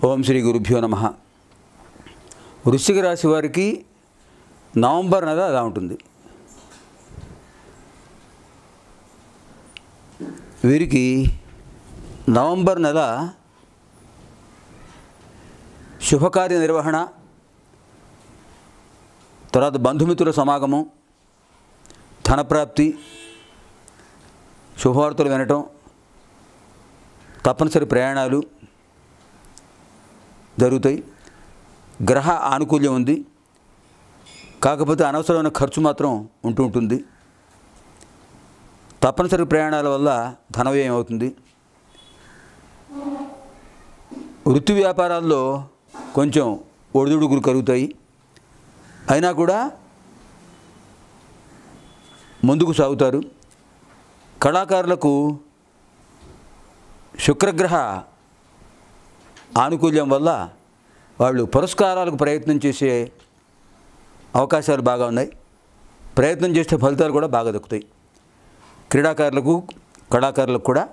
ఓం శ్రీ గురుభ్యో నమ వృశ్చిక రాశి వారికి నవంబర్ నెల అలా ఉంటుంది వీరికి నవంబర్ నెల శుభకార్య నిర్వహణ తర్వాత బంధుమిత్రుల సమాగమం ధనప్రాప్తి శుభవార్తలు వినటం తప్పనిసరి ప్రయాణాలు జరుగుతాయి గ్రహ ఆనుకూల్యం ఉంది కాకపోతే అనవసరమైన ఖర్చు మాత్రం ఉంటూ ఉంటుంది తప్పనిసరి ప్రయాణాల వల్ల ధన వ్యయం అవుతుంది వృత్తి వ్యాపారాల్లో కొంచెం ఒడిదుడుకులు కలుగుతాయి అయినా కూడా ముందుకు సాగుతారు కళాకారులకు శుక్రగ్రహ ఆనుకూల్యం వల్ల వాళ్ళు పురస్కారాలకు ప్రయత్నం చేసే అవకాశాలు బాగా ఉన్నాయి ప్రయత్నం చేస్తే ఫలితాలు కూడా బాగా దక్కుతాయి క్రీడాకారులకు కళాకారులకు కూడా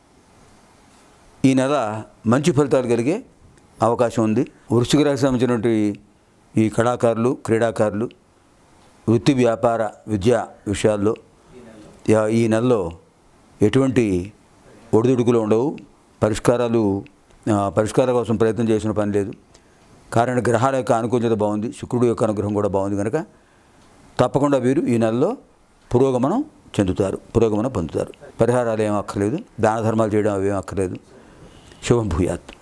ఈ నెల మంచి ఫలితాలు కలిగే అవకాశం ఉంది వృశ్చిక రాశికి సంబంధించినటువంటి ఈ కళాకారులు క్రీడాకారులు వృత్తి వ్యాపార విద్యా విషయాల్లో యా- ఈ నెలలో ఎటువంటి ఒడిదుడుకులు ఉండవు పరిష్కారాలు ఆ, పరిష్కారం కోసం ప్రయత్నం చేసిన పని లేదు కారణ గ్రహాల యొక్క అనుకూలత బాగుంది శుక్రుడు యొక్క అనుగ్రహం కూడా బాగుంది కనుక తప్పకుండా వీరు ఈ నెలలో పురోగమనం చెందుతారు పురోగమనం పొందుతారు పరిహారాలు ఏం అక్కర్లేదు దాన ధర్మాలు చేయడం అవేం అక్కర్లేదు శుభం భూయాత్